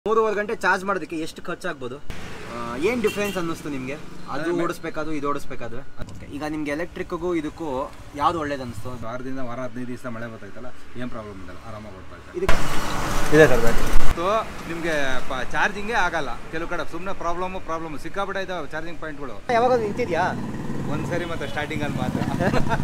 ಮೂರುವರೆ ಗಂಟೆ ಚಾರ್ಜ್ ಮಾಡೋದಕ್ಕೆ ಎಷ್ಟು ಖರ್ಚಾಗ್ಬೋದು ಏನು ಡಿಫ್ರೆನ್ಸ್ ಅನ್ನಿಸ್ತು ನಿಮಗೆ ಅದು ಓಡಿಸ್ಬೇಕಾದ್ರು ಇದು ಓಡಿಸ್ಬೇಕಾದ್ರೆ Okay. ಈಗ ನಿಮ್ಗೆ ಎಲೆಕ್ಟ್ರಿಕ್ಗೂ ಇದಕ್ಕೂ ಯಾವ್ದು ಒಳ್ಳೇದು ಅನಿಸ್ತು ಒಂದು ವಾರದಿಂದ ವಾರ ಹದಿನೈದು ದಿವಸ ಮಳೆ ಬರ್ತಾಯ್ತಲ್ಲ ಏನು ಪ್ರಾಬ್ಲಮ್ ಇಲ್ಲ ಆರಾಮಾಗಿ ಓಡ್ತಾ ಇದೆ ಇದಕ್ಕೆ ಇದೆ ಸರ್ ಸೊ ನಿಮಗೆ ಚಾರ್ಜಿಂಗೇ ಆಗಲ್ಲ ಕೆಲವು ಕಡೆ ಸುಮ್ಮನೆ ಪ್ರಾಬ್ಲಮ್ಮು ಪ್ರಾಬ್ಲಮ್ ಸಿಕ್ಕಾಬಿಟ್ಟೆ ಇದಾವೆ ಚಾರ್ಜಿಂಗ್ ಪಾಯಿಂಟ್ಗಳು ಯಾವಾಗ ನಿಂತಿದ್ಯಾ ಒಂದು ಸರಿ ಮತ್ತೆ ಸ್ಟಾರ್ಟಿಂಗಲ್ಲಿ ಮಾತ್ರ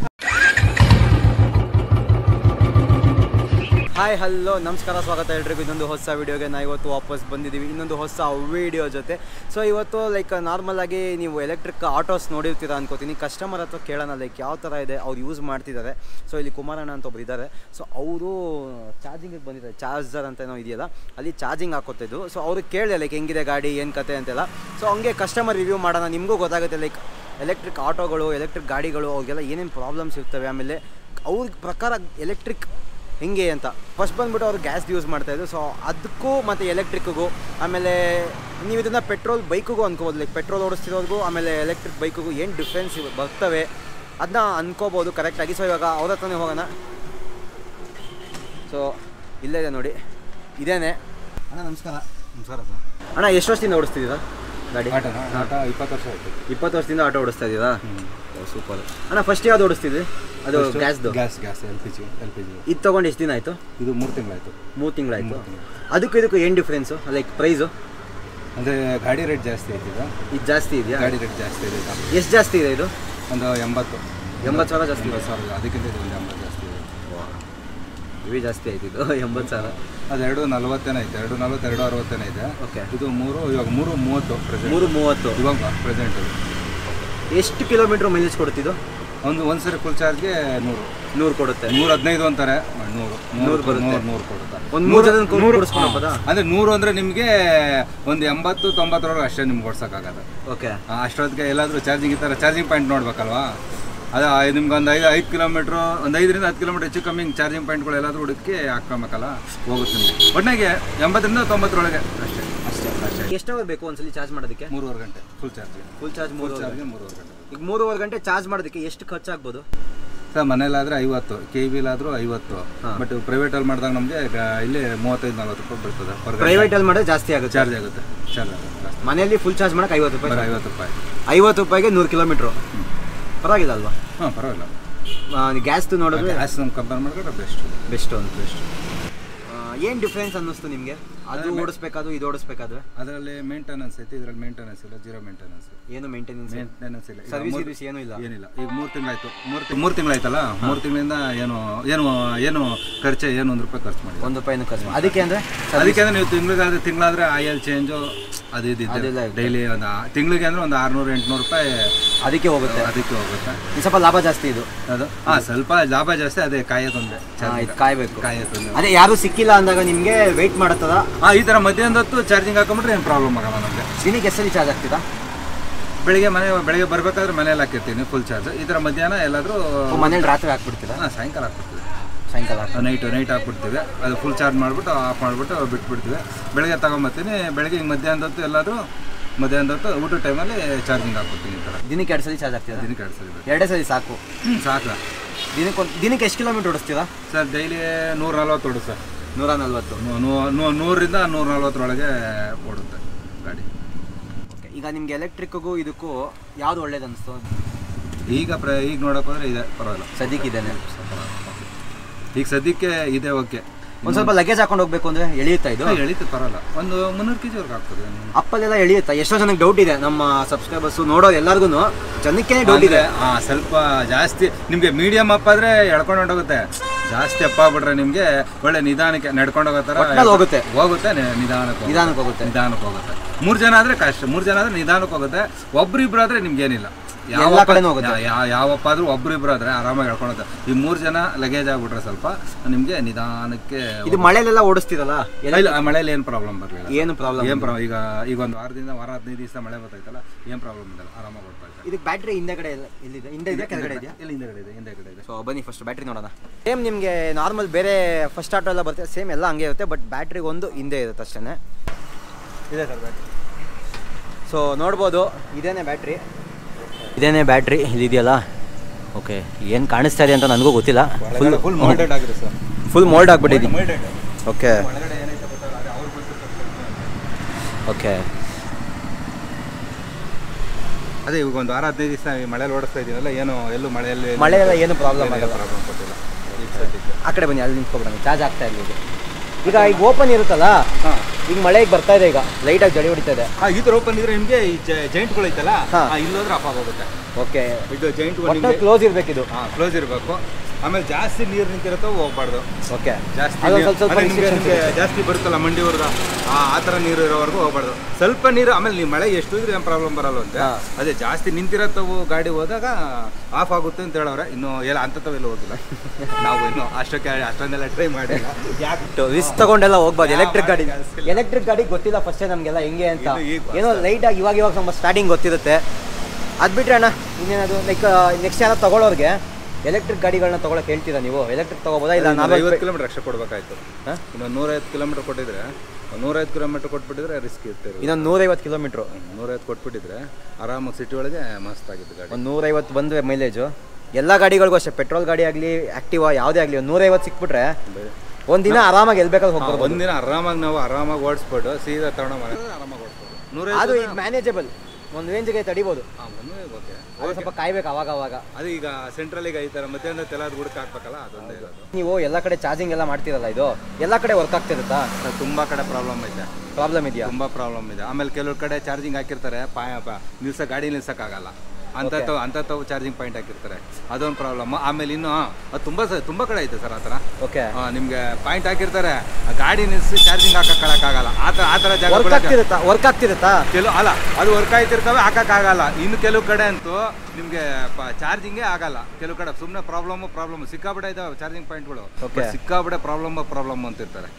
ಹಾಯ್ ಹಲೋ ನಮಸ್ಕಾರ ಸ್ವಾಗತ ಎಲ್ರಿಗೂ ಇನ್ನೊಂದು ಹೊಸ ವೀಡಿಯೋಗೆ ನಾವು ಇವತ್ತು ವಾಪಸ್ ಬಂದಿದ್ದೀವಿ ಇನ್ನೊಂದು ಹೊಸ ವೀಡಿಯೋ ಜೊತೆ ಸೊ ಇವತ್ತು ಲೈಕ್ ನಾರ್ಮಲ್ ಆಗಿ ನೀವು ಎಲೆಕ್ಟ್ರಿಕ್ ಆಟೋಸ್ ನೋಡಿರ್ತೀರಾ ಅನ್ಕೋತೀನಿ ಕಸ್ಟಮರ್ ಹತ್ರ ಕೇಳೋಣ ಲೈಕ್ ಯಾವ ಥರ ಇದೆ ಅವ್ರು ಯೂಸ್ ಮಾಡ್ತಿದ್ದಾರೆ ಸೊ ಇಲ್ಲಿ ಕುಮಾರಣ್ಣ ಅಂತ ಒಬ್ರು ಇದ್ದಾರೆ ಸೊ ಅವರು ಚಾರ್ಜಿಂಗಿಗೆ ಬಂದಿದ್ದಾರೆ ಚಾರ್ಜರ್ ಅಂತ ಏನೋ ಇದೆಯಲ್ಲ ಅಲ್ಲಿ ಚಾರ್ಜಿಂಗ್ ಹಾಕೋತಿದ್ದು ಸೊ ಅವ್ರಿಗೆ ಕೇಳಿದೆ ಲೈಕ್ ಹೆಂಗಿದೆ ಗಾಡಿ ಏನು ಕತೆ ಅಂತೆಲ್ಲ ಸೊ ಹಂಗೆ ಕಸ್ಟಮರ್ ರಿವ್ಯೂ ಮಾಡೋಣ ನಿಮಗೂ ಗೊತ್ತಾಗುತ್ತೆ ಲೈಕ್ ಎಲೆಕ್ಟ್ರಿಕ್ ಆಟೋಗಳು ಎಲೆಕ್ಟ್ರಿಕ್ ಗಾಡಿಗಳು ಅವ್ರಿಗೆಲ್ಲ ಏನೇನು ಪ್ರಾಬ್ಲಮ್ಸ್ ಇರ್ತವೆ ಆಮೇಲೆ ಅವ್ರ ಪ್ರಕಾರ ಎಲೆಕ್ಟ್ರಿಕ್ ಹಿಂಗೆ ಅಂತ ಫಸ್ಟ್ ಬಂದ್ಬಿಟ್ಟು ಅವ್ರು ಗ್ಯಾಸ್ ಯೂಸ್ ಮಾಡ್ತಾಯಿದ್ರು ಸೊ ಅದಕ್ಕೂ ಮತ್ತು ಎಲೆಕ್ಟ್ರಿಕ್ಕಿಗೂ ಆಮೇಲೆ ನೀವು ಇದನ್ನು ಪೆಟ್ರೋಲ್ ಬೈಕಿಗೂ ಅನ್ಕೋಬೋದು ಲೈಕ್ ಪೆಟ್ರೋಲ್ ಓಡಿಸ್ತಿರೋರ್ಗೂ ಆಮೇಲೆ ಎಲೆಕ್ಟ್ರಿಕ್ ಬೈಕಿಗೂ ಏನು ಡಿಫ್ರೆನ್ಸ್ ಬರ್ತವೆ ಅದನ್ನ ಅನ್ಕೋಬೋದು ಕರೆಕ್ಟಾಗಿ ಸೊ ಇವಾಗ ಅವ್ರ ಹತ್ರನೇ ಹೋಗೋಣ ಸೊ ಇಲ್ಲೇ ಇದೆ ನೋಡಿ ಇದೇನೆ ಅಣ್ಣ ನಮಸ್ಕಾರ ನಮಸ್ಕಾರ ಸರ್ ಅಣ್ಣ ಎಷ್ಟು ವರ್ಷದಿಂದ ಓಡಿಸ್ತಿದ್ದೀರಾ ಗಾಡಿ ಆಟೋನ ಆಟ ಇಪ್ಪತ್ತು ವರ್ಷ ಆಯ್ತು ಇಪ್ಪತ್ತು ವರ್ಷದಿಂದ ಆಟೋ ಓಡಿಸ್ತಾ ಇದ್ದೀರಾ ಸೂಪರ್ ಅಣ್ಣ ಫಸ್ಟ್ ಯಾವ್ದು ಓಡಿಸ್ತಿದ್ವಿ ಅದು ಗ್ಯಾಸ್ದು gas gas L P G L P G ಇದು ತೊಗೊಂಡು ಎಷ್ಟು ದಿನ ಆಯಿತು ಇದು ಮೂರು ತಿಂಗಳಾಯ್ತು ಮೂರು ತಿಂಗಳಾಯಿತು ಮೂರ್ ತಿಂಗ್ಳು. ಅದಕ್ಕೂ ಇದಕ್ಕೂ ಏನು ಡಿಫ್ರೆನ್ಸು ಲೈಕ್ ಪ್ರೈಸು ಅಂದರೆ ಗಾಡಿ ರೇಟ್ ಜಾಸ್ತಿ ಐತೆ ಇದು ಇದು ಜಾಸ್ತಿ ಇದೆಯಾ ಗಾಡಿ ರೇಟ್ ಜಾಸ್ತಿ ಇದೆ ಈಗ. ಎಷ್ಟು ಜಾಸ್ತಿ ಇದೆ ಇದು ಒಂದು ಎಂಬತ್ತು ಎಂಬತ್ತು ಸಾವಿರ ಜಾಸ್ತಿ ಎಂಬತ್ತು ಸಾವಿರ ಅದಕ್ಕಿಂತ ಇದು ಒಂದು ಎಂಬತ್ತು ಜಾಸ್ತಿ ಇದೆ ಇವಿ ಜಾಸ್ತಿ ಆಯ್ತು ಇದು ಎಂಬತ್ತು ಸಾವಿರ ಅದು ಎರಡು ನಲ್ವತ್ತೇನೆ ಐತೆ ಎರಡು ನಲ್ವತ್ತು ಎರಡು ಅರವತ್ತೇನೆ ಇದೆ ಓಕೆ ಇದು ಮೂರು ಇವಾಗ ಮೂರು ಮೂವತ್ತು ಪ್ರೆಸೆಂಟ್ ಮೂರು ಮೂವತ್ತು ಇವಾಗ ಪ್ರೆಸೆಂಟ್ ಇದು ಎಷ್ಟು ಕಿಲೋಮೀಟ್ರ್ ಮೈಲೇಜ್ ಕೊಡ್ತಿದ್ದು ಒಂದು ಒಂದು ಸರಿ ಫುಲ್ ಚಾರ್ಜ್ಗೆ ನೂರು ನೂರು ಕೊಡುತ್ತೆ ನೂರ ಹದಿನೈದು ಅಂತಾರೆ ನೂರು ನೂರು ಬರುತ್ತೆ. ನೂರು ನೂರು ಕೊಡುತ್ತೆ ಒಂದು ಮೂರು ಜನ ಕೊಡಿಸ್ಕೊಂಡು ಹೋಗ್ಬೋದಾ ಅಂದ್ರೆ ನೂರು ಅಂದ್ರೆ ನಿಮಗೆ ಒಂದು ಎಂಬತ್ತು ತೊಂಬತ್ತರವರೆಗೆ ಅಷ್ಟೇ ನಿಮ್ಗೆ ಓಡ್ಸೋಕ್ಕಾಗತ್ತೆ ಓಕೆ ಆ, ಅಷ್ಟೊತ್ತಿಗೆ ಎಲ್ಲಾದರೂ ಚಾರ್ಜಿಂಗ್ ಈ ಥರ ಚಾರ್ಜಿಂಗ್ ಪಾಯಿಂಟ್ ನೋಡ್ಬೇಕಲ್ವಾ ಅದು ನಿಮ್ಗೆ ಒಂದು ಐದು ಐದು ಕಿಲೋಮೀಟ್ರು ಒಂದು ಐದರಿಂದ ಹತ್ತು ಕಿಲೋಮೀಟರ್ ಹೆಚ್ಚು ಕಮ್ಮಿ ಚಾರ್ಜಿಂಗ್ ಪಾಯಿಂಟ್ಗಳು ಎಲ್ಲಾದರೂ ಹುಡುಕಿ ಹಾಕ್ಕೊಬೇಕಲ್ಲ ಹೋಗುತ್ತೆ ನಿಮಗೆ ಒಟ್ಟಾಗೆ ಎಂಬತ್ತರಿಂದ ತೊಂಬತ್ತರೊಳಗೆ ಅಷ್ಟೇ ಅಷ್ಟೇ ಅಷ್ಟೇ ಎಷ್ಟು ಅವರ್ ಬೇಕು ಒಂದ್ಸಲಿ ಚಾರ್ಜ್ ಮಾಡೋದಕ್ಕೆ ಮೂರುವರೆ ಗಂಟೆ ಫುಲ್ ಚಾರ್ಜ್ ಫುಲ್ ಚಾರ್ಜ್ ಮೂರು ಫುಲ್ ಚಾರ್ಜ್ಗೆ ಮೂರುವರೆ ಗಂಟೆ ಈಗ ಮೂರುವರೆ ಗಂಟೆ ಚಾರ್ಜ್ ಮಾಡೋದಕ್ಕೆ ಎಷ್ಟು ಖರ್ಚಾಗ್ಬೋದು ಸರ್ ಮನೇಲಾದ್ರೆ ಐವತ್ತು ಕೆ ವಿಲಾದರೂ ಐವತ್ತು ಹಾ. ಬಟ್ ಪ್ರೈವೇಟಲ್ಲಿ ಮಾಡಿದಾಗ ನಮಗೆ ಇಲ್ಲಿ ಮೂವತ್ತೈದು ನಲ್ವತ್ತು ರೂಪಾಯಿ ಬರ್ತದೆ per ಗಂಟೆ. ಪ್ರೈವೇಟಲ್ಲಿ ಮಾಡಿದ್ರೆ ಜಾಸ್ತಿ ಆಗುತ್ತೆ ಚಾರ್ಜ್ ಆಗುತ್ತೆ ಚಾರ್ಜ್ ಆಗುತ್ತೆ ಜಾಸ್ತಿ. ಮನೆಯಲ್ಲಿ ಫುಲ್ ಚಾರ್ಜ್ ಮಾಡಕ್ಕೆ ಐವತ್ತು ಬರೀ ರೂಪಾಯಿ ಐವತ್ತು ರೂಪಾಯಿ ಐವತ್ತು ರೂಪಾಯಿಗೆ ನೂರು ಕಿಲೋಮೀಟ್ರು ಪರವಾಗಿಲ್ಲ ಅಲ್ವಾ ಹಾಂ ಪರವಾಗಿಲ್ಲ ಗ್ಯಾಸ್ದು ನೋಡಿದ್ರೆ ಗ್ಯಾಸ್ ನಮ್ಮ ಕಂಪೇರ್ ಮಾಡಿದ್ರೆ ಬೆಸ್ಟ್ ಬೆಸ್ಟ್ ಅಂತ ಬೆಸ್ಟ್ ಏನು ಡಿಫ್ರೆನ್ಸ್ ಅನ್ನಿಸ್ತು ನಿಮಗೆ ಅದು ಓಡಿಸ್ಬೇಕಾದ್ರು ಇದು ಓಡಿಸ್ಬೇಕಾದ್ರೆ ಅದರಲ್ಲಿ ಮೇಂಟೆನೆನ್ಸ್ ಐತೆ ಇದರಲ್ಲಿ ಮೇಂಟೆನೆನ್ಸ್ ಇಲ್ಲ ಜೀರೋ ಮೇಂಟೆನೆನ್ಸ್ ಏನು ಮೇಂಟೆನೆನ್ಸ್ ಮೇಂಟೆನೆನ್ಸ್ ಇಲ್ಲ ಈಗ ಸರ್ವಿಸ್ ಮೂರ್- ಗಿರ್ವಿಸ್ ಏನೂ ಇಲ್ಲ ಏನಿಲ್ಲ ಈಗ ಮೂರು ತಿಂಗಳಾಯ್ತು ಮೂರು ಮೂರು ತಿಂಗಳಾಯ್ತಲ್ಲ ಮೂರು ತಿಂಗಳಿಂದ ಏನು ಏನು ಏನು ಖರ್ಚೆ ಏನು ಒಂದು ರೂಪಾಯಿ ಖರ್ಚು ಮಾಡಿ ಒಂದು ರೂಪಾಯಿನೂ ಖರ್ಚು ಅದಕ್ಕೆ ಅಂದರೆ ಅದಕ್ಕೆ ಅಂದ್ರೆ ನೀವು ತಿಂಗಳಿಗಾದ್ರೆ ತಿಂಗಳಾದ್ರೆ ಆಯಿಲ್ ಚೇಂಜು ಅದು ಇದು ಅದೆಲ್ಲ ಇರುತ್ತೆ. ಡೈಲಿ ಒಂದು ಆ- ತಿಂಗಳಿಗೆ ಅಂದ್ರೆ ಒಂದು ಆರುನೂರು ಎಂಟುನೂರು ರೂಪಾಯಿ ಅದಕ್ಕೆ ಹೋಗುತ್ತೆ ಅದಕ್ಕೆ ಹೋಗುತ್ತೆ ಇನ್ನು ಸ್ವಲ್ಪ ಲಾಭ ಜಾಸ್ತಿ ಇದು ಅದು ಹಾಂ ಸ್ವಲ್ಪ ಲಾಭ ಜಾಸ್ತಿ ಅದೇ ಕಾಯೋದೊಂದೇ ಹಾ, ಇದು ಕಾಯಬೇಕು ಕಾಯೋದೊಂದು ಅದೇ ಯಾರು ಸಿಕ್ಕಿಲ್ಲ ಅಂದಾಗ ನಿಮಗೆ ವೆಯ್ಟ್ ಮಾಡತ್ತದ ಹಾಂ ಈ ಥರ ಮಧ್ಯಾಹ್ನದ ಹೊತ್ತು ಚಾರ್ಜಿಂಗ್ ಹಾಕೊಂಬಿಟ್ರೆ ಏನು ಪ್ರಾಬ್ಲಮ್ ಆಗಲ್ಲ ನಮಗೆ ದಿನಕ್ಕೆ ಎಷ್ಟಲ್ಲಿ ಚಾರ್ಜ್ ಆಗ್ತಿದಾ ಬೆಳಿಗ್ಗೆ ಮನೆ ಬೆಳಿಗ್ಗೆ ಬರಬೇಕಾದ್ರೆ ಮನೇಲಿ ಹಾಕಿರ್ತೀನಿ ಫುಲ್ ಚಾರ್ಜ್ ಈ ಥರ ಮಧ್ಯಾಹ್ನ ಎಲ್ಲಾದರೂ ಮನೇಲಿ ರಾತ್ರಿ ಹಾಕ್ಬಿಡ್ತೀರಾ ಹಾಂ ಸಾಯಂಕಾಲ ಹಾಕ್ಬಿಡ್ತೀವಿ ಸಾಯಂಕಾಲ ಹಾಕಿ ನೈಟ್ ನೈಟ್ ಹಾಕ್ಬಿಡ್ತೀವಿ ಅದು ಫುಲ್ ಚಾರ್ಜ್ ಮಾಡಿಬಿಟ್ಟು ಆಫ್ ಮಾಡಿಬಿಟ್ಟು ಬಿಟ್ಬಿಡ್ತೀವಿ ಬೆಳಗ್ಗೆ ತಗೊಂಬರ್ತೀನಿ ಬೆಳಗ್ಗೆ ಹಿಂಗೆ ಮಧ್ಯಾಹ್ನದ ಹೊತ್ತು ಎಲ್ಲಾದರೂ ಮಧ್ಯಾಹ್ನದ ಹೊತ್ತು ಊಟದ ಟೈಮಲ್ಲಿ ಚಾರ್ಜಿಂಗ್ ಹಾಕ್ಬಿಡ್ತೀನಿ ಈ ಥರ ದಿನಕ್ಕೆ ಎರಡು ಸಲ ಚಾರ್ಜ್ ಆಗ್ತಿದೆ ದಿನಕ್ಕೆ ಎರಡು ಸಲ ಬೇಕು ಎರಡೇ ಸಲ ಸಾಕು ಹ್ಞೂ ಸಾಕು ದಿನಕ್ಕೆ ಒಂದು ದಿನಕ್ಕೆ ಎಷ್ಟು ಕಿಲೋಮೀಟರ್ ಓಡಿಸ್ತೀರಾ ಸರ್ ಡೈಲಿ ನೂರ ನಲ್ವತ್ತು ಓಡು ಸರ್ ನೂರ ನಲ್ವತ್ತು ನೂ- ನೂ- ನೂ- ನೂರರಿಂದ ನೂರ ನಲ್ವತ್ತರೊಳಗೆ ಓಡುತ್ತೆ ಗಾಡಿ ಓಕೆ ಈಗ ನಿಮ್ಗೆ ಎಲೆಕ್ಟ್ರಿಕ್ಗೂ ಇದಕ್ಕೂ ಯಾವ್ದು ಒಳ್ಳೇದು ಅನಿಸ್ತು ಈಗ ಪ್ರ ಈಗ ನೋಡೋಕೆ ಹೋದ್ರೆ ಇದೆ ಪರವಾಗಿಲ್ಲ ಸದ್ಯಕ್ಕೆ ಇದೇನೆ ಈಗ ಸದ್ಯಕ್ಕೆ ಇದೆ ಓಕೆ ಒಂದು ಸ್ವಲ್ಪ ಲಗೇಜ್ ಹಾಕೊಂಡು ಹೋಗ್ಬೇಕು ಅಂದ್ರೆ ಎಳೆಯುತ್ತಾ ಇದು ಎಳಿತು ಪರವಾಗಿಲ್ಲ ಒಂದು ಮುನ್ನೂರು ಕೆ ಜಿವರೆಗೆ ಆಗ್ತದೆ ಅಪ್ಪಲ್ಲೆಲ್ಲ ಎಳೆಯುತ್ತಾ ಎಷ್ಟೋ ಜನಕ್ಕೆ ಡೌಟ್ ಇದೆ ನಮ್ಮ ಸಬ್ಸ್ಕ್ರೈಬರ್ಸು ನೋಡೋರು ಎಲ್ಲರಿಗೂ ಜನಕ್ಕೆ ಡೌಟ್ ಇದೆ ಹಾ ಸ್ವಲ್ಪ ಜಾಸ್ತಿ ನಿಮ್ಗೆ ಮೀಡಿಯಂ ಅಪ್ ಆದ್ರೆ ಎಳ್ಕೊಂಡು ಹೊಂಟೋಗುತ್ತೆ ಜಾಸ್ತಿ ಅಪ್ಪ ಆಗ್ಬಿಟ್ರೆ ನಿಮ್ಗೆ ಒಳ್ಳೆ ನಿಧಾನಕ್ಕೆ ನಡ್ಕೊಂಡು ಹೋಗೋ ಥರ ಒಟ್ನಲ್ಲಿ ಹೋಗುತ್ತೆ. ಹೋಗುತ್ತೆ ನಿ- ನಿಧಾನಕ್ಕೆ ಹೋಗುತ್ತೆ. ನಿಧಾನಕ್ಕೆ ಹೋಗುತ್ತೆ ನಿಧಾನಕ್ಕೆ ಹೋಗುತ್ತೆ ಮೂರು ಜನ ಆದ್ರೆ ಕಷ್ಟ ಮೂರು ಜನ ಆದ್ರೆ ನಿಧಾನಕ್ಕೆ ಹೋಗುತ್ತೆ ಒಬ್ರಿಬ್ರು ಆದ್ರೆ ನಿಮ್ಗೆ ಏನಿಲ್ಲ ಎಲ್ಲ ಕಡೆನೂ ಹೋಗುತ್ತೆ. ಯಾವಪ್ಪ ಆದ್ರೂ ಒಬ್ರಿಬ್ರು ಆದ್ರೆ ಆರಾಮಾಗಿ ಎಳ್ಕೊಂಡು ಹೋಗುತ್ತೆ ಈ ಮೂರು ಜನ ಲಗೇಜ್ ಆಗ್ಬಿಟ್ರೆ ಸ್ವಲ್ಪ ನಿಮ್ಗೆ ನಿಧಾನಕ್ಕೆ ಇದು ಮಳೆಲೆಲ್ಲ ಓಡಿಸ್ತೀರಲ್ಲ ಎಲ್ಲ- ಇಲ್ಲ ಮಳೆಯಲ್ಲಿ ಏನು ಪ್ರಾಬ್ಲಮ್ ಬರಲಿಲ್ಲ ಏನು ಪ್ರಾಬ್ಲಮ್ ಏನ್ ಪ್ರಾಬ್ಲಮ್ ಈಗ ಈಗ ಒಂದು ವಾರದಿಂದ ವಾರ ಹದಿನೈದು ದಿವಸ ಮಳೆ ಬರ್ತಾಯ್ತಲ್ಲ ಏನು ಪ್ರಾಬ್ಲಮ್ ಇಲ್ಲ ಆರಾಮಾಗಿ ಓಡ್ತಾ ಇದೆ ಇದಕ್ಕೆ ಬ್ಯಾಟ್ರಿ ಹಿಂದೆಗಡೆ ಎಲ್ಲ- ಎಲ್ಲಿದೆ ಹಿಂದೆ ಇದೆ ಕೆಳಗಡೆ ಇದೆಯಾ ಇಲ್ಲ ಹಿಂದೆಗಡೆ ಇದೆ ಹಿಂದೆಗಡೆ ಇದೆ ಸೊ ಬನ್ನಿ ಫಸ್ಟ್ ಬ್ಯಾಟ್ರಿ ನೋಡೋಣ ಸೇಮ್ ನಿಮಗೆ ನಾರ್ಮಲ್ ಬೇರೆ ಫಸ್ಟ್ ಆಟೋ ಎಲ್ಲ ಬರುತ್ತೆ ಸೇಮ್ ಎಲ್ಲ ಹಂಗೆ ಇರುತ್ತೆ ಬಟ್ ಬ್ಯಾಟ್ರಿಗೆ ಒಂದು ಹಿಂದೆ ಇರುತ್ತೆ ಅಷ್ಟೇ ಇದೆ ಸರ್ ಬ್ಯಾಟ್ರಿ ಸೊ ನೋಡ್ಬೋದು ಇದೇನೆ ಬ್ಯಾಟ್ರಿ ಇದೇನೆ ಬ್ಯಾಟ್ರಿ ಇಲ್ಲಿದೆಯಲ್ಲ ಓಕೆ ಏನು ಕಾಣಿಸ್ತಾ ಇದೆ ಅಂತ ನನಗೂ ಗೊತ್ತಿಲ್ಲ ಫುಲ್ ಫುಲ್ ಮೋಲ್ಡೆಡ್ ಆಗಿದೆ ಸರ್ ಫುಲ್ ಮೋಲ್ಡ್ ಆಗ್ಬಿಟ್ಟಿದೆ ಓಕೆ ಒಳಗಡೆ ಏನೈತೆ ಗೊತ್ತಾಗಲ್ಲ ಅವ್ರು ಓಕೆ ಅದೇ ಇವಾಗ ಒಂದು ವಾರ ಹದಿನೈದು ದಿವಸ ಮಳೆಯಲ್ಲಿ ಓಡಿಸ್ತಾ ಇದೀವಲ್ಲ ಏನು ಎಲ್ಲೂ ಮಳೆಯಲ್ಲಿ ಮಳೆ ಎಲ್ಲ ಏನು ಪ್ರಾಬ್ಲಮ್ ಆಗಲ್ಲ ಪ್ರಾಬ್ಲಮ್ ಕೊಟ್ಟಿಲ್ಲ ಈಗ ಸದ್ಯಕ್ಕೆ ಆ ಕಡೆ ಬನ್ನಿ ಅಲ್ಲಿ ನಿಂತ್ಕೊಬಿಡೋಣ ಚಾರ್ಜ್ ಆಗ್ತಾ ಇಲ್ಲ ಈಗ ಈಗ ಈಗ ಓಪನ್ ಇರುತ್ತಲ್ಲ ಹಾಂ ಈಗ ಮಳೆಗೆ ಬರ್ತಾ ಇದೆ ಈಗ ಲೈಟಾಗಿ ಜಡಿ ಹೊಡಿತಾ ಇದೆ ಹಾಂ ಈ ಥರ ಓಪನ್ ಇದ್ರೆ ನಿಮಗೆ ಈ ಜೈಂಟ್ಗಳು ಐತಲ್ಲ ಹಾ. ಆ, ಇಲ್ಲೋದ್ರೆ ಆಫ್ ಆಗೋಗುತ್ತೆ ಓಕೆ ಇದು ಜೈಂಟ್ ಒಟ್ಟು ಕ್ಲೋಸ್ ಇರಬೇಕಿದು ಹಾಂ ಕ್ಲೋಸ್ ಇರಬೇಕು ಆಮೇಲೆ ಜಾಸ್ತಿ ನೀರು ನಿಂತಿರುತ್ತೋ ಹೋಗ್ಬಾರ್ದು ಓಕೆ ಜಾಸ್ತಿ ಅದು ನೀರು- ಸ್ವಲ್ಪ ಸ್ವಲ್ಪ ಅದೇ ನಿಮ್ಗೆ- restrictions ನಿಮ್ಗೆ ಇರುತ್ತೆ. ಜಾಸ್ತಿ ಬರುತ್ತಲ್ಲ ಮಂಡಿ ಹೊರ್ಗ ಆ ಆ ಥರ ನೀರು ಇರೋವರೆಗೂ ಹೋಗ್ಬಾರ್ದು ಸ್ವಲ್ಪ ನೀರು ಆಮೇಲೆ ನೀವು ಮಳೆ ಎಷ್ಟು ಇದ್ರೆ ಏನು ಪ್ರಾಬ್ಲಮ್ ಬರಲ್ಲ ಅಂತ ಹಾ. ಅದೇ ಜಾಸ್ತಿ ನಿಂತಿರತ್ತವು ಗಾಡಿ ಹೋದಾಗ ಆಫ್ ಆಗುತ್ತೆ ಅಂತ ಹೇಳವ್ರೆ ಇನ್ನು ಎಲ್ಲ ಅಂಥವೆಲ್ಲ ಹೋಗಿಲ್ಲ ನಾವು ಇನ್ನು ಅಷ್ಟಕ್ಕೆ ಅಷ್ಟೊಂದೆಲ್ಲ ಟ್ರೈ ಮಾಡಿಲ್ಲ ಯಾಕೆ ರಿಸ್ಕ್ ತಗೊಂಡೆಲ್ಲ ಹೋಗ್ಬೋದು ಯಾವ ಎಲೆಕ್ಟ್ರಿಕ್ ಗಾಡಿ ಗಾಡಿ ಕೆಲ್ಸ ಇಲ್ಲ. ಎಲೆಕ್ಟ್ರಿಕ್ ಗಾಡಿ ಗೊತ್ತಿಲ್ಲ ಫಸ್ಟೇ ನಮಗೆಲ್ಲ ಹೆಂಗೆ ಅಂತ ಇದು ಈಗ ಏನೋ ಲೈಟ್ ಆಗಿ ಇವಾಗ ಇವಾಗ ನಮ್ಮ ಸ್ಟಾರ್ಟಿಂಗ್ ಗೊತ್ತಿರುತ್ತೆ ಅದು ಬಿಟ್ರೆ ಅಣ್ಣ ಇನ್ನೇನದು ಲೈಕ್ ನೆಕ್ಸ್ಟ್ ಯಾರು ತಗೊಳ್ಳೋರಿಗೆ ಎಲೆಕ್ಟ್ರಿಕ್ ಗಾಡಿಗಳನ್ನ ತಗೊಳಕ್ ಹೇಳ್ತೀರಾ ನೀವು ಎಲೆಕ್ಟ್ರಿಕ್ ತಗೋಬೋದಾ ಇಲ್ಲ ಇನ್ನೊಂದು ನಾರ್ಮಲ್ ಐವತ್ತು ಕಿಲೋಮೀಟರ್ ಅಷ್ಟೇ ಕೊಡಬೇಕಾಯ್ತು ಇನ್ನೊಂದು ನೂರೈವತ್ತು ಕಿಲೋಮೀಟರ್ ಕೊಟ್ಟಿದ್ರೆ ನೂರೈವತ್ತು ಕಿಲೋಮೀಟರ್ ಕೊಟ್ಬಿಟ್ಟಿದ್ರೆ ರಿಸ್ಕ್ ಇರ್ತಿರೋದು ಇನ್ನೊಂದು ನೂರೈವತ್ತು ಕಿಲೋಮೀಟ್ರು ನೂರೈವತ್ತು ಕೊಟ್ಬಿಟ್ಟಿದ್ರೆ ಆರಾಮಾಗಿ ಸಿಟಿ ಒಳಗೆ ಮಸ್ತ್ ಆಗಿತ್ತು ಗಾಡಿ ಒಂದು ನೂರೈವತ್ತು ಬಂದರೆ ಮೈಲೇಜು ಎಲ್ಲ ಗಾಡಿಗಳಿಗೂ ಅಷ್ಟೇ ಪೆಟ್ರೋಲ್ ಗಾಡಿ ಆಗಲಿ ಆ್ಯಕ್ಟಿವಾ ಯಾವುದೇ ಆಗಲಿ ಒಂದು ನೂರೈವತ್ತು ಸಿಕ್ಬಿಟ್ರೆ ಒಂದಿನ ಆರಾಮಾಗಿ ಎಲ್ಲಿ ಬೇಕಾದ್ರೂ ಹೋಗ್ಬೋದು ಒಂದಿನ ಆರಾಮಾಗಿ ನಾವು ಆರಾಮಾಗಿ ಓಡಿಸ್ಬಿಟ್ಟು ಸೀದಾ ತಗೊಂಡು ಮನೆ ಆರಾಮಾಗಿ ಓಡಿಸ್ಬೋದು ನೂರೈವತ್ತು ಅದು ಈಗ ಮ್ಯಾನೇಜಬಲ್ ಒಂದು ರೇಂಜ್ಗೆ ತಡಿಬೋದು ಹಾಂ ಒಂದು ಓಕೆ ಅದು ಸ್ವಲ್ಪ ಕಾಯ್ಬೇಕು ಅವಾಗ ಅವಾಗ ಅದು ಈಗ ಸೆಂಟ್ರಲಿಗೆ ಈ ಥರ ಮಧ್ಯಾಹ್ನ ತೆಲಾದ ಗುಡಕ್ಕೆ ಹಾಕ್ಬೇಕಲ್ಲ ಅದೊಂದೇ ಇರೋದು ನೀವು ಎಲ್ಲ ಕಡೆ ಚಾರ್ಜಿಂಗ್ ಎಲ್ಲ ಮಾಡ್ತೀರಲ್ಲ ಇದು ಎಲ್ಲ ಕಡೆ ವರ್ಕ್ ಆಗ್ತಿರುತ್ತಾ ಅದು ತುಂಬಾ ಕಡೆ ಪ್ರಾಬ್ಲಮ್ ಐತೆ ಪ್ರಾಬ್ಲಮ್ ಇದೆಯಾ ತುಂಬಾ ಪ್ರಾಬ್ಲಮ್ ಇದೆ ಆಮೇಲೆ ಕೆಲವ್ರ ಕಡೆ ಚಾರ್ಜಿಂಗ್ ಹಾಕಿರ್ತಾರೆ ಪಾಯ ಪ- ನಿಲ್ಸ ಗಾಡಿ ನಿಲ್ಸಕ್ಕಾಗಲ್ಲ ಅಂಥವು ಅಂಥವು ಚಾರ್ಜಿಂಗ್ ಪಾಯಿಂಟ್ ಹಾಕಿರ್ತಾರೆ ಅದೊಂದು ಪ್ರಾಬ್ಲಮ್ ಆಮೇಲೆ ಇನ್ನು ಅದು ತುಂಬ ಸ ತುಂಬ ಕಡೆ ಐತೆ ಸರ್ ಆ ಥರ ಓಕೆ ನಿಮಗೆ ಪಾಯಿಂಟ್ ಹಾಕಿರ್ತಾರೆ ಆ ಗಾಡಿ ನಿಲ್ಸಿ ಚಾರ್ಜಿಂಗ್ ಹಾಕಕ್ಕಾಗಲ್ಲ ಆ ಥರ ಆ ಥರ ವರ್ಕ್ ಜಾಗ ಆಗ್ತಿರುತ್ತಾ ವರ್ಕ್ ಆಗ್ತಿರುತ್ತಾ ಕೆಲವು ಅಲ್ಲ ಅದು ವರ್ಕ್ ಆಯ್ತಿರ್ತವೆ ಹಾಕಕ್ಕಾಗಲ್ಲ ಇನ್ನು ಕೆಲವು ಕಡೆ ಅಂತೂ ನಿಮಗೆ ಚಾರ್ಜಿಂಗೇ ಆಗಲ್ಲ ಕೆಲವು ಕಡೆ ಸುಮ್ಮನೆ ಪ್ರಾಬ್ಲಮ್ ಪ್ರಾಬ್ಲಮ್ ಸಿಕ್ಕಾಬಿಡೆ ಇದಾವೆ ಚಾರ್ಜಿಂಗ್ ಪಾಯಿಂಟ್ಗಳು Okay. ಸಿಕ್ಕಾಬಿಡೆ ಪ್ರಾಬ್ಲಮ್ ಪ್ರಾಬ್ಲಮ್ ಅಂತಿರ್ತಾರೆ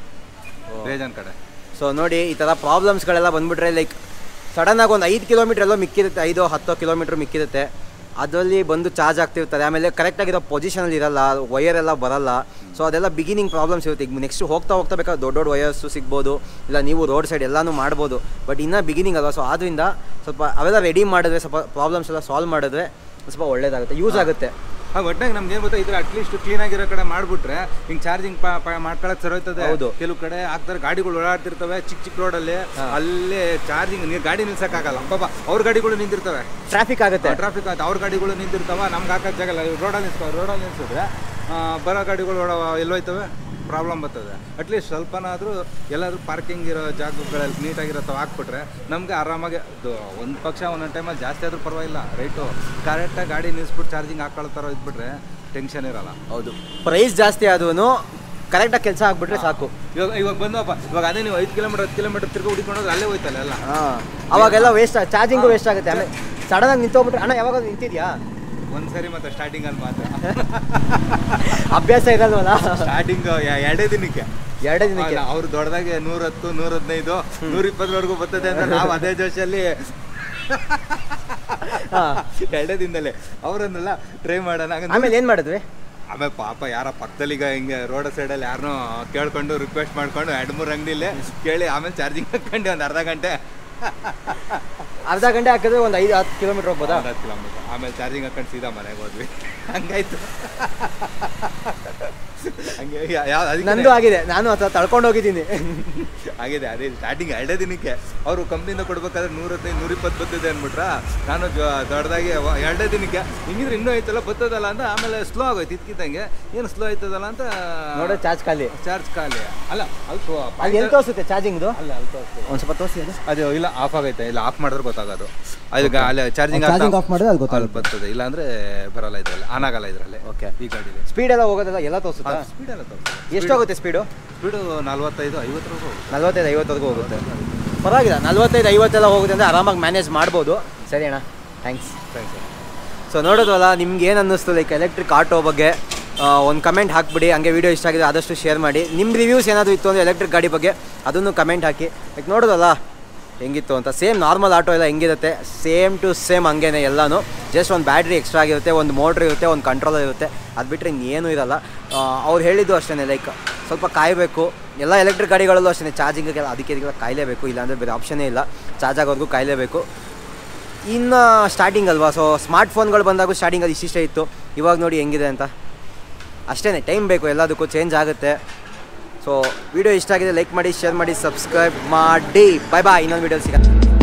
ಬೇಜಾನ್ ಕಡೆ ಸೊ ನೋಡಿ ಈ ಥರ ಪ್ರಾಬ್ಲಮ್ಸ್ಗಳೆಲ್ಲ ಬಂದ್ಬಿಟ್ರೆ ಲೈಕ್ ಸಡನ್ನಾಗಿ ಒಂದು ಐದು ಕಿಲೋಮೀಟ್ರ್ ಎಲ್ಲೋ ಮಿಕ್ಕಿರುತ್ತೆ ಐದು ಹತ್ತು ಕಿಲೋಮೀಟ್ರ್ ಮಿಕ್ಕಿರುತ್ತೆ ಅದರಲ್ಲಿ ಬಂದು ಚಾರ್ಜ್ ಆಗ್ತಿರ್ತಾರೆ ಆಮೇಲೆ ಕರೆಕ್ಟಾಗಿರೋ ಪೊಸಿಷನಲ್ಲಿ ಇರಲ್ಲ ವಯರ್ ಎಲ್ಲ ಬರಲ್ಲ ಸೊ ಅದೆಲ್ಲ ಬಿಗಿನಿಂಗ್ ಪ್ರಾಬ್ಲಮ್ಸ್ ಇರುತ್ತೆ ಈಗ ನೆಕ್ಸ್ಟ್ ಹೋಗ್ತಾ ಹೋಗ್ತಾ ಬೇಕಾದ್ರೆ ದೊಡ್ಡ ದೊಡ್ಡ ವಯರ್ಸು ಸಿಗ್ಬೋದು ಇಲ್ಲ ನೀವು ರೋಡ್ ಸೈಡ್ ಎಲ್ಲನೂ ಮಾಡ್ಬೋದು ಬಟ್ ಇನ್ನೂ ಬಿಗಿನಿಂಗ್ ಅಲ್ವಾ ಸೊ ಆದ್ದರಿಂದ ಸ್ವಲ್ಪ ಅವೆಲ್ಲ ರೆಡಿ ಮಾಡಿದ್ರೆ ಸ್ವಲ್ಪ ಪ್ರಾಬ್ಲಮ್ಸ್ ಎಲ್ಲ ಸಾಲ್ವ್ ಮಾಡಿದ್ರೆ ಸ್ವಲ್ಪ ಒಳ್ಳೇದಾಗುತ್ತೆ ಯೂಸ್ ಆಗುತ್ತೆ ಆ ಒಟ್ಟಾಗಿ ನಮ್ಗೆ ಏನು ಗೊತ್ತಾ ಇದ್ರ ಅಟ್ಲೀಸ್ಟ್ ಕ್ಲೀನ್ ಆಗಿರೋ ಕಡೆ ಮಾಡ್ಬಿಟ್ರೆ ಹಿಂಗ್ ಚಾರ್ಜಿಂಗ್ ಮಾಡ್ಕೊಳಕ್ ಸರೋಯ್ತದೆ ಹೌದು. ಕೆಲವು ಕಡೆ ಆಗ್ತಾರೆ ಗಾಡಿಗಳು ಓಡಾಡ್ತಿರ್ತವೆ ಚಿಕ್ಕ ಚಿಕ್ಕ ರೋಡಲ್ಲಿ ಅಲ್ಲೇ ಚಾರ್ಜಿಂಗ್ ನೀರು ಗಾಡಿ ನಿಲ್ಸಕ್ಕಾಗಲ್ಲ ಪಾಪ ಅವ್ರ ಗಾಡಿಗಳು ನಿಂತಿರ್ತವೆ ಟ್ರಾಫಿಕ್ ಆಗುತ್ತೆ ಟ್ರಾಫಿಕ್ ಆಯ್ತು ಅವ್ರ ಗಾಡಿಗಳು ನಿಂತಿರ್ತಾವ ನಮ್ಗೆ ಹಾಕಕ್ ಜಾಗ ಇಲ್ಲ ರೋಡಲ್ಲಿ ನಿಲ್ಸ್ತಾವೆ ರೋಡಲ್ಲಿ ನಿಲ್ಸಿದ್ರೆ ಆ, ಬರೋ ಗಾಡಿಗಳು ಓಡ ಎಲ್ಲೋಯ್ತವೆ ಪ್ರಾಬ್ಲಮ್ ಬರ್ತದೆ ಅಟ್ಲೀಸ್ಟ್ ಸ್ವಲ್ಪನಾದರೂ ಎಲ್ಲಾದ್ರೂ ಪಾರ್ಕಿಂಗ್ ಇರೋ ಜಾಗಗಳಲ್ಲಿ ನೀಟಾಗಿರತ್ತವ ಹಾಕ್ಬಿಟ್ರೆ ನಮಗೆ ಆರಾಮಾಗಿ ಒಂದು ಪಕ್ಷ ಒಂದೊಂದು ಟೈಮಲ್ಲಿ ಜಾಸ್ತಿ ಆದ್ರೂ ಪರವಾಗಿಲ್ಲ ರೈಟು ಕರೆಕ್ಟಾಗಿ ಗಾಡಿ ನಿಲ್ಸ್ಬಿಟ್ಟು ಚಾರ್ಜಿಂಗ್ ಹಾಕೊಳ್ತಾರೋ ಇದ್ಬಿಟ್ರೆ ಟೆನ್ಷನ್ ಇರಲ್ಲ ಹೌದು ಪ್ರೈಸ್ ಜಾಸ್ತಿ ಆದ್ರೂ ಕರೆಕ್ಟಾಗಿ ಕೆಲಸ ಆಗ್ಬಿಟ್ರೆ ಸಾಕು ಇವಾಗ ಇವಾಗ ಬಂದಪ್ಪ ಇವಾಗ ಅದೇ ನೀವು ಐದು ಕಿಲೋಮೀಟರ್ ಹತ್ತು ಕಿಲೋಮೀಟರ್ ತಿರ್ಗಿ ಹುಡುಕೊಂಡು ಅಲ್ಲೇ ಹೋಯ್ತಲ್ಲ ಎಲ್ಲ ಹಾಂ ಅವಾಗೆಲ್ಲ ವೇಸ್ಟ್ ಚಾರ್ಜಿಂಗು ವೇಸ್ಟ್ ಆಗುತ್ತೆ ಆಮೇಲೆ ಸಡನ್ನಾಗಿ ನಿಂತೋಗ್ಬಿಟ್ರೆ ಅಣ್ಣ ಯಾವಾಗ ನಿಂತಿದ್ಯಾ ಒಂದು ಸರಿ ಮತ್ತೆ ಸ್ಟಾರ್ಟಿಂಗಲ್ಲಿ ಮಾತ್ರ ಅಭ್ಯಾಸ ಇರಲ್ವಲ್ಲ ಸ್ಟಾರ್ಟಿಂಗ್ ಎರಡೇ ದಿನಕ್ಕೆ ಎರಡೇ ದಿನಕ್ಕೆ ಅಲ್ಲ, ಅವ್ರು ದೊಡ್ಡದಾಗಿ ನೂರ ಹತ್ತು ನೂರ ಹದಿನೈದು ನೂರ ಇಪ್ಪತ್ತರವರೆಗೂ ಬರ್ತದೆ ಅಂತ ನಾವು ಅದೇ ಜೋಶಲ್ಲಿ ಹಾ. ಎರಡೇ ದಿನದಲ್ಲೇ ಅವರನ್ನೆಲ್ಲ ಟ್ರೈ ಮಾಡೋಣ ಹಂಗಂದ್ರೆ- ಆಮೇಲೆ ಏನು ಮಾಡಿದ್ವಿ ಆಮೇಲೆ ಪಾಪ ಯಾರ ಪಕ್ಕದಲ್ಲಿ ಈಗ ಹಿಂಗೆ ರೋಡ್ ಸೈಡಲ್ಲಿ ಯಾರನ್ನೋ ಕೇಳ್ಕೊಂಡು ರಿಕ್ವೆಸ್ಟ್ ಮಾಡ್ಕೊಂಡು ಎರಡು ಮೂರು ಅಂಗಡಿಲಿ ಕೇಳಿ ಆಮೇಲೆ ಚಾರ್ಜಿಂಗ್ ಹಾಕೊಂಡು ಒಂದು ಅರ್ಧ ಗಂಟೆ ಅರ್ಧ ಗಂಟೆ ಹಾಕಿದ್ರೆ ಒಂದು ಐದು ಹತ್ತು ಕಿಲೋಮೀಟರ್ ಹೋಗ್ಬೋದಾ ಒಂದು ಹತ್ತು ಕಿಲೋಮೀಟರ್ ಆಮೇಲೆ ಚಾರ್ಜಿಂಗ್ ಹಾಕೊಂಡು ಸೀದಾ ಮನೆಗೆ ಹೋದ್ವಿ ಹಂಗಾಯ್ತು ಹಂಗೆ ಯಾವ ಅದಕ್ಕೆ ನಂದು ಆಗಿದೆ ನಾನು ಅಥವಾ ತಳ್ಕೊಂಡು ಹೋಗಿದ್ದೀನಿ ಆಗಿದೆ ಅದೇ ಸ್ಟಾರ್ಟಿಂಗ್ ಎರಡೇ ದಿನಕ್ಕೆ ಅವರು ಕಂಪ್ನಿಯಿಂದ ಕೊಡ್ಬೇಕಾದ್ರೆ ನೂರ ಹದಿನೈದು ನೂರ ಇಪ್ಪತ್ತು ಬರ್ತದೆ ಅಂದ್ಬಿಟ್ರ ನಾನು ಜ- ದೊಡ್ಡದಾಗಿ ವ- ಎರಡೇ ದಿನಕ್ಕೆ ಹಿಂಗಿದ್ರೆ ಇನ್ನೂ ಐತಲ್ಲ ಬರ್ತದಲ್ಲ ಅಂತ ಆಮೇಲೆ ಸ್ಲೋ ಆಗೋಯ್ತು ಇದ್ಕಿದ್ದಂಗೆ ಏನು ಸ್ಲೋ ಆಯ್ತದಲ್ಲ ಅಂತ ನೋಡೋ ಚಾರ್ಜ್ ಖಾಲಿ ಚಾರ್ಜ್ ಖಾಲಿ ಅಲ್ಲ ಅದು ಸ್ವ- ಅಲ್ಲಿ ಎಲ್ಲಿ ತೋರಿಸುತ್ತೆ ಚಾರ್ಜಿಂಗ್ದು ಅಲ್ಲ ಅಲ್ಲಿ ತೋರಿಸ್ತು. ಒಂದು ಸ್ವಲ್ಪ ತೋರಿಸಿ ಅದು ಅದು ಇಲ್ಲ ಆಫ್ ಆಗೈತೆ ಇಲ್ಲ ಆಫ್ ಮಾಡಿದ್ರೆ ಗೊತ್ತಾಗೋದು ಅದು ಅಲ್ಲಿ ಚಾರ್ಜಿಂಗ್ Charging off ಮಾಡಿದ್ರೆ ಅಲ್ಲಿ ಗೊತ್ತಾಗುತ್ತೆ. ಬರ್ತದೆ ಇಲ್ಲ ಅಂದ್ರೆ ಬರಲ್ಲ ಇದ್ರಲ್ಲಿ ಆನ್ ಆಗಲ್ಲ ಇದರಲ್ಲಿ ಓಕೆ ಈ ಗಾಡಿಲಿ ಸ್ಪೀಡ್ ಎಲ್ಲ ಹೋಗೋದಲ್ಲ ಎಲ್ಲ ತೋರಿಸುತ್ತಾ ಸ್ಪೀಡ್ ಎಲ್ಲ ತೋರಿಸ್ತದೆ ಎಷ್ಟಾಗುತ್ತೆ ಸ್ಪೀಡು ಸ್ಪೀಡು ನಲ್ವತ್ತೈದು ಐವತ್ತರವರೆಗೂ ಹೋಗುತ್ತೆ ನಲ್ವತ್ತೈದು ಐವತ್ತವರೆಗೂ ಹೋಗುತ್ತೆ ಪರವಾಗಿಲ್ಲ ನಲ್ವತ್ತೈದು ಐವತ್ತೆಲ್ಲ ಹೋಗುತ್ತೆ ಅಂದರೆ ಆರಾಮಾಗಿ ಮ್ಯಾನೇಜ್ ಮಾಡ್ಬೋದು ಸರಿ ಅಣ್ಣ ಥ್ಯಾಂಕ್ಸ್ ಥ್ಯಾಂಕ್ಸ್ ಸೊ ನೋಡೋದಲ್ಲ ನಿಮ್ಗೆ ಏನು ಅನ್ನಿಸ್ತು ಲೈಕ್ ಎಲೆಕ್ಟ್ರಿಕ್ ಆಟೋ ಬಗ್ಗೆ ಒಂದು ಕಮೆಂಟ್ ಹಾಕ್ಬಿಡಿ ಹಂಗೆ ವೀಡಿಯೋ ಇಷ್ಟ ಆಗಿದೆ ಆದಷ್ಟು ಶೇರ್ ಮಾಡಿ ನಿಮ್ಮ ರಿವ್ಯೂಸ್ ಏನಾದರೂ ಇತ್ತು ಅಂದರೆ ಎಲೆಕ್ಟ್ರಿಕ್ ಗಾಡಿ ಬಗ್ಗೆ ಅದನ್ನು ಕಮೆಂಟ್ ಹಾಕಿ ಲೈಕ್ ನೋಡೋದಲ್ಲ ಹೆಂಗಿತ್ತು ಅಂತ ಸೇಮ್ ನಾರ್ಮಲ್ ಆಟೋ ಎಲ್ಲ ಹೆಂಗಿರುತ್ತೆ ಸೇಮ್ ಟು ಸೇಮ್ ಹಂಗೇನೆ ಎಲ್ಲನೂ ಜಸ್ಟ್ ಒಂದು ಬ್ಯಾಟ್ರಿ ಎಕ್ಸ್ಟ್ರಾ ಆಗಿರುತ್ತೆ ಒಂದು ಮೋಟ್ರ್ ಇರುತ್ತೆ ಒಂದು ಕಂಟ್ರೋಲರ್ ಇರುತ್ತೆ ಅದು ಬಿಟ್ಟರೆ ಇನ್ನೇನೂ ಇರಲ್ಲ ಆ, ಅವ್ರು ಹೇಳಿದ್ದು ಅಷ್ಟೇ ಲೈಕ್ ಸ್ವಲ್ಪ ಕಾಯಬೇಕು ಎಲ್ಲ ಎಲೆಕ್ಟ್ರಿಕ್ ಗಾಡಿಗಳಲ್ಲೂ ಅಷ್ಟೇ ಚಾರ್ಜಿಂಗಿಗೆಲ್ಲ ಅದಕ್ಕೆ ಇದಕ್ಕೆಲ್ಲ ಕಾಯಲೇಬೇಕು ಇಲ್ಲಾಂದರೆ ಬೇರೆ ಆಪ್ಷನ್ನೇ ಇಲ್ಲ ಚಾರ್ಜ್ ಆಗೋವರೆಗೂ ಕಾಯಲೇಬೇಕು ಇನ್ನು ಸ್ಟಾರ್ಟಿಂಗ್ ಅಲ್ವಾ ಸೊ ಸ್ಮಾರ್ಟ್ ಫೋನ್ಗಳು ಬಂದಾಗ ಸ್ಟಾರ್ಟಿಂಗ್ ಅದು ಇಷ್ಟಿಷ್ಟೇ ಇತ್ತು ಇವಾಗ ನೋಡಿ ಹೆಂಗಿದೆ ಅಂತ ಅಷ್ಟೇ ಟೈಮ್ ಬೇಕು ಎಲ್ಲದಕ್ಕೂ ಚೇಂಜ್ ಆಗುತ್ತೆ ಸೊ ವಿಡಿಯೋ ಇಷ್ಟ ಆಗಿದೆ ಲೈಕ್ ಮಾಡಿ ಶೇರ್ ಮಾಡಿ ಸಬ್ಸ್ಕ್ರೈಬ್ ಮಾಡಿ ಬಾಯ್ ಬಾಯ್ ಇನ್ನೊಂದು ವಿಡಿಯೋ ಸಿಗೋಣ